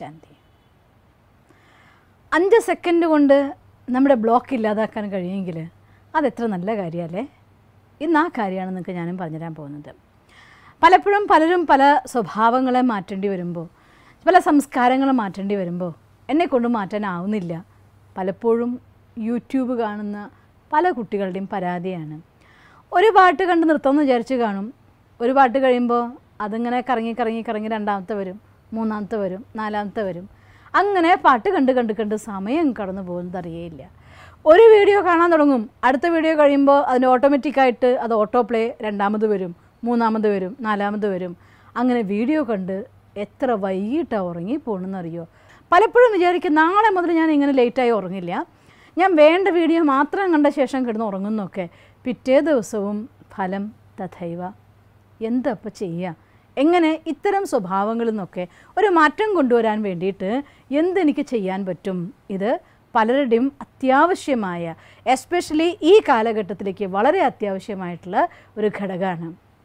ശാന്തി അഞ്ച് സെക്കൻഡ് കൊണ്ട് നമ്മുടെ ബ്ലോക്ക് ഇല്ലാതാക്കാൻ കഴിയുമെങ്കിൽ അതെത്ര നല്ല കാര്യമല്ലേ ഇന്ന് ആ കാര്യമാണ് നിങ്ങൾക്ക് ഞാനും പറഞ്ഞുതരാൻ പോകുന്നത് പലപ്പോഴും പലരും പല സ്വഭാവങ്ങളെ മാറ്റേണ്ടി വരുമ്പോൾ പല സംസ്കാരങ്ങൾ മാറ്റേണ്ടി വരുമ്പോൾ എന്നെ കൊണ്ട് മാറ്റാനാവുന്നില്ല പലപ്പോഴും യൂട്യൂബ് കാണുന്ന പല കുട്ടികളുടെയും പരാതിയാണ് ഒരു പാട്ട് കണ്ട് നൃത്തം എന്ന് വിചാരിച്ച് കാണും ഒരു പാട്ട് കഴിയുമ്പോൾ അതിങ്ങനെ കറങ്ങി കറങ്ങി കറങ്ങി രണ്ടാമത്തെ വരും മൂന്നാമത്തെ വരും നാലാമത്തെ വരും അങ്ങനെ പാട്ട് കണ്ട് കണ്ട് കണ്ട് സമയം കടന്നു പോകുന്നത് അറിയേയില്ല ഒരു വീഡിയോ കാണാൻ തുടങ്ങും അടുത്ത വീഡിയോ കഴിയുമ്പോൾ അതിന് ഓട്ടോമാറ്റിക്കായിട്ട് അത് ഓട്ടോ പ്ലേ രണ്ടാമത് വരും മൂന്നാമത് വരും നാലാമത് വരും അങ്ങനെ വീഡിയോ കണ്ട് എത്ര വൈകിട്ടാണ് ഉറങ്ങി പോകണമെന്നറിയോ പലപ്പോഴും വിചാരിക്കും നാളെ മുതൽ ഞാൻ ഇങ്ങനെ ലേറ്റായി ഉറങ്ങില്ല ഞാൻ വേണ്ട വീഡിയോ മാത്രം കണ്ട ശേഷം കിടന്ന് ഉറങ്ങുന്നൊക്കെ പിറ്റേ ദിവസവും ഫലം തഥൈവ എന്തപ്പോൾ ചെയ്യുക എങ്ങനെ ഇത്തരം സ്വഭാവങ്ങളിൽ നിന്നൊക്കെ ഒരു മാറ്റം കൊണ്ടുവരാൻ വേണ്ടിയിട്ട് എന്തെനിക്ക് ചെയ്യാൻ പറ്റും ഇത് പലരുടെയും അത്യാവശ്യമായ എസ്പെഷ്യലി ഈ കാലഘട്ടത്തിലേക്ക് വളരെ അത്യാവശ്യമായിട്ടുള്ള ഒരു ഘടകമാണ്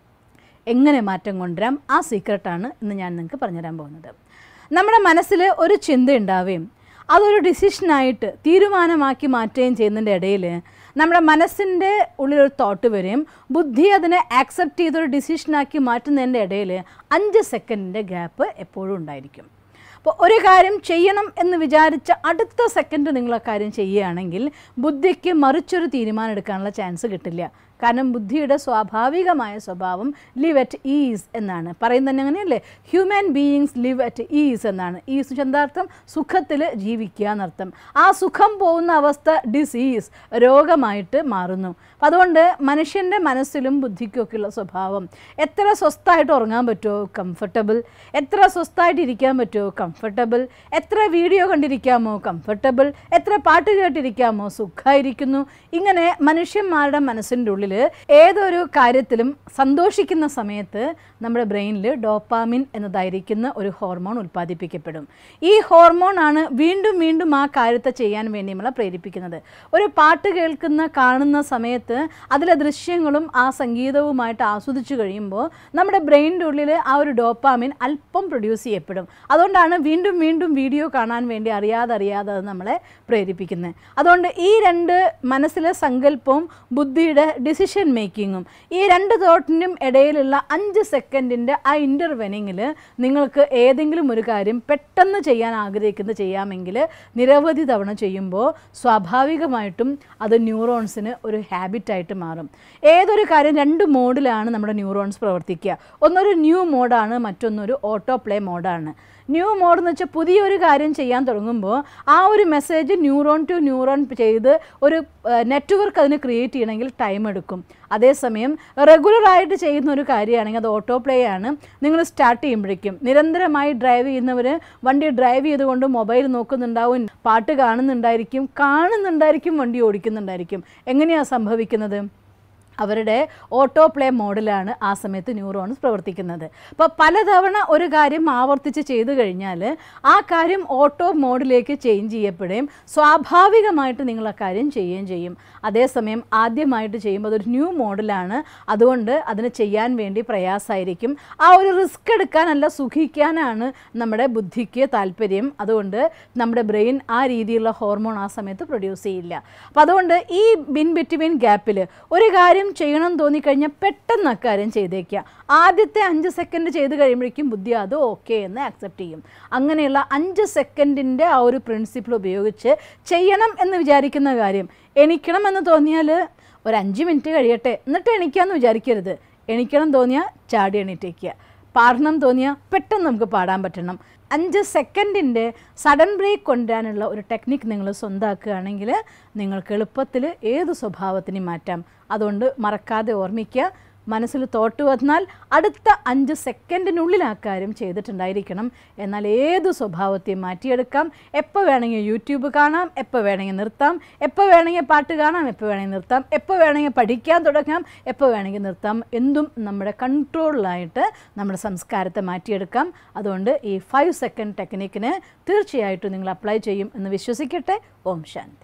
എങ്ങനെ മാറ്റം കൊണ്ടുവരാം ആ സീക്രട്ടാണ് ഇന്ന് ഞാൻ നിങ്ങൾക്ക് പറഞ്ഞുതരാൻ പോകുന്നത് നമ്മുടെ മനസ്സിൽ ഒരു ചിന്ത ഉണ്ടാവുകയും അതൊരു ഡിസിഷനായിട്ട് തീരുമാനമാക്കി മാറ്റുകയും ചെയ്യുന്നതിൻ്റെ ഇടയിൽ നമ്മുടെ മനസ്സിൻ്റെ ഉള്ളിലൊരു തോട്ട് വരും ബുദ്ധി അതിനെ ആക്സെപ്റ്റ് ചെയ്തൊരു ഡിസിഷനാക്കി മാറ്റുന്നതിൻ്റെ ഇടയിൽ അഞ്ച് സെക്കൻഡിൻ്റെ ഗ്യാപ്പ് എപ്പോഴും ഉണ്ടായിരിക്കും അപ്പോൾ ഒരു കാര്യം ചെയ്യണം എന്ന് വിചാരിച്ച അടുത്ത സെക്കൻഡ് നിങ്ങൾ ആ കാര്യം ചെയ്യുകയാണെങ്കിൽ ബുദ്ധിക്ക് മറിച്ചൊരു തീരുമാനം എടുക്കാനുള്ള ചാൻസ് കിട്ടില്ല കാരണം ബുദ്ധിയുടെ സ്വാഭാവികമായ സ്വഭാവം ലിവ് അറ്റ് ഈസ് എന്നാണ് പറയുന്നത് അങ്ങനെയല്ലേ human beings live at ease എന്നാണ് ഈസ് എന്താർത്ഥം സുഖത്തിൽ ജീവിക്കുക എന്നർത്ഥം ആ സുഖം പോകുന്ന അവസ്ഥ ഡിസീസ് രോഗമായിട്ട് മാറുന്നു അപ്പം അതുകൊണ്ട് മനുഷ്യൻ്റെ മനസ്സിലും ബുദ്ധിക്കൊക്കെയുള്ള സ്വഭാവം എത്ര സ്വസ്ഥമായിട്ട് ഉറങ്ങാൻ പറ്റുമോ കംഫർട്ടബിൾ എത്ര സ്വസ്ഥമായിട്ട് ഇരിക്കാൻ പറ്റുമോ കംഫർട്ടബിൾ എത്ര വീഡിയോ കണ്ടിരിക്കാമോ കംഫർട്ടബിൾ എത്ര പാട്ട് കേട്ടിരിക്കാമോ സുഖമായിരിക്കുന്നു ഇങ്ങനെ മനുഷ്യന്മാരുടെ മനസ്സിൻ്റെ ഉള്ളിൽ ഏതൊരു കാര്യത്തിലും സന്തോഷിക്കുന്ന സമയത്ത് നമ്മുടെ ബ്രെയിനിൽ ഡോപ്പാമിൻ എന്നതായിരിക്കുന്ന ഒരു ഹോർമോൺ ഉൽപ്പാദിപ്പിക്കപ്പെടും ഈ ഹോർമോൺ ആണ് വീണ്ടും വീണ്ടും ആ കാര്യത്തെ ചെയ്യാൻ വേണ്ടി നമ്മളെ പ്രേരിപ്പിക്കുന്നത് ഒരു പാട്ട് കേൾക്കുന്ന കാണുന്ന സമയത്ത് അതിലെ ദൃശ്യങ്ങളും ആ സംഗീതവുമായിട്ട് ആസ്വദിച്ചു കഴിയുമ്പോൾ നമ്മുടെ ബ്രെയിനിൻ്റെ ഉള്ളിൽ ആ ഒരു ഡോപ്പാമിൻ അല്പം പ്രൊഡ്യൂസ് ചെയ്യപ്പെടും അതുകൊണ്ടാണ് വീണ്ടും വീണ്ടും വീഡിയോ കാണാൻ വേണ്ടി അറിയാതെ അറിയാതെ അത് നമ്മളെ പ്രേരിപ്പിക്കുന്നത് അതുകൊണ്ട് ഈ രണ്ട് മനസ്സിലെ സങ്കല്പവും ബുദ്ധിയുടെ ഡിസിഷൻ മേക്കിങ്ങും ഈ രണ്ട് തോട്ടിനും ഇടയിലുള്ള അഞ്ച് സെക്കൻഡിൻ്റെ ആ ഇൻ്റർവെനിങ്ങിൽ നിങ്ങൾക്ക് ഏതെങ്കിലും ഒരു കാര്യം പെട്ടെന്ന് ചെയ്യാൻ ആഗ്രഹിക്കുന്നത് ചെയ്യാമെങ്കിൽ നിരവധി തവണ ചെയ്യുമ്പോൾ സ്വാഭാവികമായിട്ടും അത് ന്യൂറോൺസിന് ഒരു ഹാബിറ്റായിട്ട് മാറും ഏതൊരു കാര്യം രണ്ട് മോഡിലാണ് നമ്മുടെ ന്യൂറോൺസ് പ്രവർത്തിക്കുക ഒന്നൊരു ന്യൂ മോഡാണ് മറ്റൊന്നൊരു ഓട്ടോ പ്ലേ മോഡാണ് ന്യൂ മോഡ് എന്ന് വെച്ചാൽ പുതിയൊരു കാര്യം ചെയ്യാൻ തുടങ്ങുമ്പോൾ ആ ഒരു മെസ്സേജ് ന്യൂറോൺ ടു ന്യൂറോൺ ചെയ്ത് ഒരു നെറ്റ്വർക്ക് അതിന് ക്രിയേറ്റ് ചെയ്യണമെങ്കിൽ ടൈം എടുക്കും അതേസമയം റെഗുലറായിട്ട് ചെയ്യുന്ന ഒരു കാര്യമാണെങ്കിൽ അത് ഓട്ടോ പ്ലേ ആണ് നിങ്ങൾ സ്റ്റാർട്ട് ചെയ്യുമ്പോഴേക്കും നിരന്തരമായി ഡ്രൈവ് ചെയ്യുന്നവർ വണ്ടി ഡ്രൈവ് ചെയ്തുകൊണ്ട് മൊബൈൽ നോക്കുന്നുണ്ടാവും പാട്ട് കാണുന്നുണ്ടായിരിക്കും കാണുന്നുണ്ടായിരിക്കും വണ്ടി ഓടിക്കുന്നുണ്ടായിരിക്കും എങ്ങനെയാണ് സംഭവിക്കുന്നത് അവരുടെ ഓട്ടോ പ്ലേ മോഡിലാണ് ആ സമയത്ത് ന്യൂറോൺസ് പ്രവർത്തിക്കുന്നത് അപ്പോൾ പലതവണ ഒരു കാര്യം ആവർത്തിച്ച് ചെയ്തു കഴിഞ്ഞാൽ ആ കാര്യം ഓട്ടോ മോഡിലേക്ക് ചേഞ്ച് ചെയ്യപ്പെടുകയും സ്വാഭാവികമായിട്ട് നിങ്ങൾ ആ കാര്യം ചെയ്യുകയും ചെയ്യും അതേസമയം ആദ്യമായിട്ട് ചെയ്യുമ്പോൾ അതൊരു ന്യൂ മോഡിലാണ് അതുകൊണ്ട് അതിന് ചെയ്യാൻ വേണ്ടി പ്രയാസമായിരിക്കും ആ ഒരു റിസ്ക് എടുക്കാനല്ല സുഖിക്കാനാണ് നമ്മുടെ ബുദ്ധിക്ക് താല്പര്യം അതുകൊണ്ട് നമ്മുടെ ബ്രെയിൻ ആ രീതിയിലുള്ള ഹോർമോൺ ആ സമയത്ത് പ്രൊഡ്യൂസ് ചെയ്യില്ല അപ്പോൾ അതുകൊണ്ട് ഈ ബിൻ ബിറ്റ്വീൻ ഗ്യാപ്പിൽ ഒരു കാര്യം ചെയ്യണം എന്ന് തോന്നിക്കഴിഞ്ഞാൽ പെട്ടെന്ന് അക്കാര്യം ചെയ്തേക്കുക ആദ്യത്തെ അഞ്ച് സെക്കൻഡ് ചെയ്ത് കഴിയുമ്പോഴേക്കും ബുദ്ധി അത് ഓക്കെ എന്ന് ആക്സെപ്റ്റ് ചെയ്യും അങ്ങനെയുള്ള അഞ്ച് സെക്കൻഡിൻ്റെ ആ ഒരു പ്രിൻസിപ്പിൾ ഉപയോഗിച്ച് ചെയ്യണം എന്ന് വിചാരിക്കുന്ന കാര്യം എണിക്കണം എന്ന് തോന്നിയാൽ ഒരു അഞ്ച് മിനിറ്റ് കഴിയട്ടെ എന്നിട്ട് എണിക്കാമെന്ന് വിചാരിക്കരുത് എണിക്കണം തോന്നിയാൽ ചാടി എണീറ്റേക്കുക പാടണം തോന്നിയാൽ പെട്ടെന്ന് നമുക്ക് പാടാൻ പറ്റണം അഞ്ച് സെക്കൻഡിൻ്റെ സഡൻ ബ്രേക്ക് കൊണ്ടുവരാനുള്ള ഒരു ടെക്നിക്ക് നിങ്ങൾ സ്വന്തമാക്കുകയാണെങ്കിൽ നിങ്ങൾക്ക് എളുപ്പത്തിൽ ഏത് സ്വഭാവത്തിനും മാറ്റാം അതുകൊണ്ട് മറക്കാതെ ഓർമ്മിക്കുക മനസ്സിൽ തോട്ട് വന്നാൽ അടുത്ത അഞ്ച് സെക്കൻഡിനുള്ളിൽ ആ കാര്യം ചെയ്തിട്ടുണ്ടായിരിക്കണം എന്നാൽ ഏത് സ്വഭാവത്തെയും മാറ്റിയെടുക്കാം എപ്പോൾ വേണമെങ്കിൽ യൂട്യൂബ് കാണാം എപ്പോൾ വേണമെങ്കിൽ നിർത്താം എപ്പോൾ വേണമെങ്കിൽ പാട്ട് കാണാം എപ്പോൾ വേണമെങ്കിൽ നിർത്താം എപ്പോൾ വേണമെങ്കിൽ പഠിക്കാൻ തുടങ്ങാം എപ്പോൾ വേണമെങ്കിൽ നിർത്താം എന്തും നമ്മുടെ കൺട്രോളിലായിട്ട് നമ്മുടെ സംസ്കാരത്തെ മാറ്റിയെടുക്കാം അതുകൊണ്ട് ഈ ഫൈവ് സെക്കൻഡ് ടെക്നിക്കിന് തീർച്ചയായിട്ടും നിങ്ങൾ അപ്ലൈ ചെയ്യും എന്ന് വിശ്വസിക്കട്ടെ ഓം ശാന്തി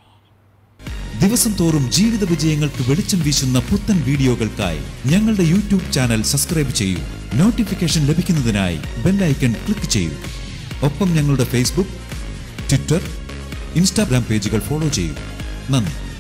ദിവസം തോറും ജീവിത വിജയങ്ങൾക്ക് വെളിച്ചം വീശുന്ന പുത്തൻ വീഡിയോകൾക്കായി ഞങ്ങളുടെ യൂട്യൂബ് ചാനൽ സബ്സ്ക്രൈബ് ചെയ്യൂ നോട്ടിഫിക്കേഷൻ ലഭിക്കുന്നതിനായി ബെല്ലൈക്കൺ ക്ലിക്ക് ചെയ്യൂ ഒപ്പം ഞങ്ങളുടെ ഫേസ്ബുക്ക് ട്വിറ്റർ ഇൻസ്റ്റാഗ്രാം പേജുകൾ ഫോളോ ചെയ്യൂ നന്ദി